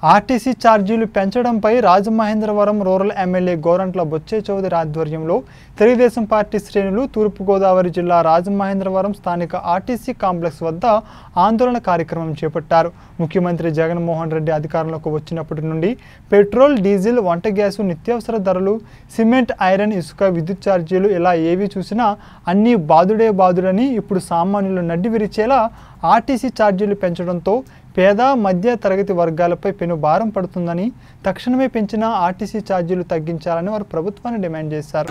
RTC ఛార్జీలు పెంచడంపై Rajamahendravaram rural MLA Gorantla బొచ్చే చౌదరి ఆధ్వర్యంలో తెలుగుదేశం పార్టీ శ్రేణులు తూర్పుగోదావరి జిల్లా రాజమహేంద్రవరం స్థానిక ఆర్టీసీ కాంప్లెక్స్ వద్ద ఆందోళన కార్యక్రమం చేపట్టారు ముఖ్యమంత్రి జగన్మోహన్ రెడ్డి అధికారంలోకి వచ్చినప్పటి నుండి పెట్రోల్ డీజిల్ వంట గ్యాసు నిత్యావసర ధరలు సిమెంట్ ఐరన్ ఇసుక విద్యుత్ ఛార్జీలు ఇలా ఏవి చూసినా అన్నీ బాదుడే బాదుడని ఇప్పుడు సామాన్యులు నడ్డి విరిచేలా ఆర్టీసీ ఛార్జీలు పెంచడంతో పేద మధ్య తరగతి వర్గాలపై పెను భారం పడుతుందని తక్షణమే పెంచిన ఆర్టీసీ ఛార్జీలు తగ్గించాలని వారు ప్రభుత్వాన్ని డిమాండ్ చేశారు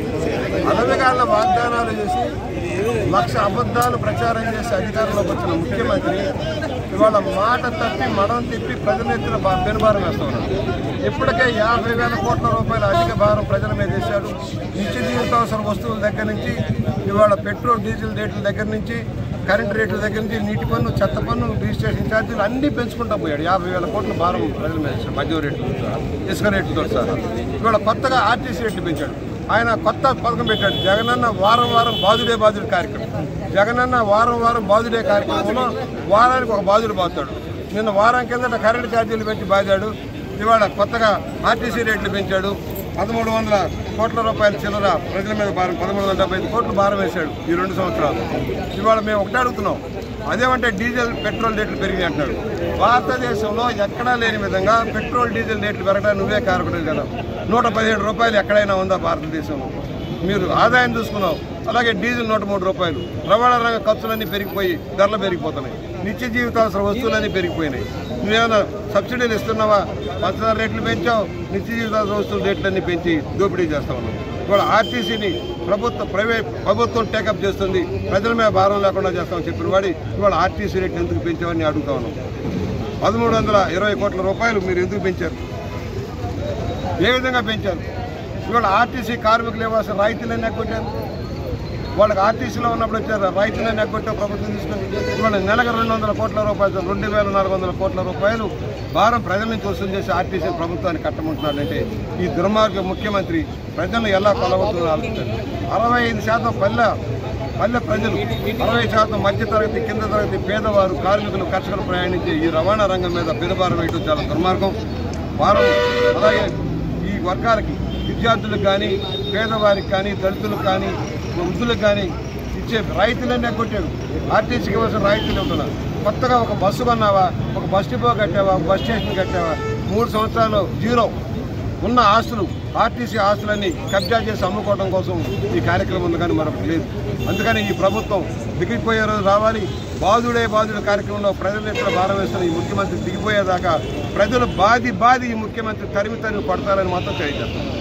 అలవిగాళ్ళ వాగ్దానాలు చేసి లక్ష అబద్ధాలు ప్రచారం చేసి అధికారంలోకి వచ్చిన ముఖ్యమంత్రి ఇవాళ మాట తప్పి మడం తిప్పి ప్రజల ఎత్తున బా- పెనుభారం వేస్తున్నారు ఇప్పటికే యాభై వేల కోట్ల రూపాయల అధిక భారం ప్రజల మీద వేశాడు నిత్య జీవితావసర వస్తువుల దగ్గర నుంచి ఇవాళ పెట్రోల్ డీజిల్ రేట్ల దగ్గర నుంచి కరెంట్ రేట్ల దగ్గర నుంచి నీటి పన్ను చెత్త పన్ను రిజిస్ట్రేషన్ ఛార్జీలు అన్నీ పెంచుకుంటా పోయాడు యాభై వేల కోట్ల భారం ప్రజల మీద వేశాడు మద్యం రేట్లు ఇసుక రేట్లతో సార్ ఇవాళ కొత్తగా ఆర్టీసీ రేట్లు పెంచాడు ఆయన కొత్త పథకం పెట్టాడు జగనన్న వారం వారం బాధుడే బాధుడు కార్యక్రమం జగనన్న వారం వారం బాధుడే కార్యక్రమంలో వారానికి ఒక బాధుడు బాతాడు నిన్న వారం కిందట కరెంటు ఛార్జీలు పెంచి బాధాడు ఇవాళ కొత్తగా ఆర్టీసీ రేట్లు పెంచాడు పదమూడు వందల కోట్ల రూపాయల చిల్లర ప్రజల మీద భారం పదమూడు వందల డెబ్బై ఐదు కోట్లు భారం వేశాడు ఈ రెండు సంవత్సరాలు ఇవాళ మేము ఒకటే అడుగుతున్నాం అదేమంటే డీజిల్ పెట్రోల్ రేట్లు పెరిగినాయి అంటున్నాడు భారతదేశంలో ఎక్కడా లేని విధంగా పెట్రోల్ డీజిల్ రేట్లు పెరగడానికి నువ్వే కారకుడు కదా నూట పదిహేడు రూపాయలు ఎక్కడైనా ఉందా భారతదేశంలో మీరు ఆదాయం చూసుకున్నావు అలాగే డీజిల్ నూట మూడు రూపాయలు రవాణా రంగ ఖర్చులన్నీ పెరిగిపోయి ధరలు పెరిగిపోతున్నాయి నిత్య జీవితావసర వస్తువులన్నీ పెరిగిపోయినాయి నువ్వేమైనా సబ్సిడీలు ఇస్తున్నావా పంచదార రేట్లు పెంచావు నిత్య జీవితావసర వస్తువుల రేట్లన్నీ పెంచి దోపిడీ చేస్తా ఉన్నావు ఇవాళ ఆర్టీసీని ప్రభుత్వ ప్రైవేట్ ప్రభుత్వం టేకప్ చేస్తుంది ప్రజల మీద భారం లేకుండా చేస్తామని చెప్పిన వాడి ఇవాళ ఆర్టీసీ రేట్లు ఎందుకు పెంచామని అడుగుతా ఉన్నాం పదమూడు వందల ఇరవై కోట్ల రూపాయలు మీరు ఎందుకు పెంచారు ఏ విధంగా పెంచారు ఇవాళ ఆర్టీసీ కార్మికులు ఇవ్వాల్సిన రాయితీలన్నీ ఎగ్గొట్టారు వాళ్ళకి ఆర్టీసీలో ఉన్నప్పుడు వచ్చారు రైతులన్నీ ఎగ్గొట్టే ప్రభుత్వం తీసుకొని ఇవాళ నెలకు రెండు వందల కోట్ల రూపాయలు రెండు వేల నాలుగు వందల కోట్ల రూపాయలు భారం ప్రజల నుంచి వసూలు చేసి ఆర్టీసీ ప్రభుత్వాన్ని కట్టమంటున్నాడంటే ఈ దుర్మార్గ ముఖ్యమంత్రి ప్రజలను ఎలా కొలవతుందో ఆలోచించారు అరవై ఐదు శాతం పల్లె పల్లె ప్రజలు అరవై శాతం మధ్యతరగతి కింద తరగతి పేదవారు కార్మికులు కర్షకులు ప్రయాణించే ఈ రవాణా రంగం మీద పెనుభారం వేయడం చాలా దుర్మార్గం భారం అలాగే ఈ వర్గాలకి విద్యార్థులకు కానీ పేదవారికి కానీ దళితులకు కానీ వృద్ధులకు కానీ ఇచ్చే రైతులన్నీ కొట్టాడు ఆర్టీసీకి ఇవ్వాల్సిన రైతులు ఉంటున్నారు కొత్తగా ఒక బస్సు కొన్నావా ఒక బస్ డిపో కట్టావా ఒక బస్ స్టేషన్ కట్టావా మూడు సంవత్సరాలు జీరో ఉన్న ఆస్తులు ఆర్టీసీ ఆస్తులన్నీ కబ్జా చేసి అమ్ముకోవడం కోసం ఈ కార్యక్రమం ఉంది కానీ మరొకటి లేదు అందుకని ఈ ప్రభుత్వం దిగిపోయే రోజు రావాలి బాధుడే బాధుడు కార్యక్రమంలో ప్రజల ఎత్తున భారం వేస్తున్న ఈ ముఖ్యమంత్రి దిగిపోయేదాకా ప్రజలు బాది బాది ఈ ముఖ్యమంత్రి తరిమి తరిమి కొడతారని మాత్రం తెలియజేస్తారు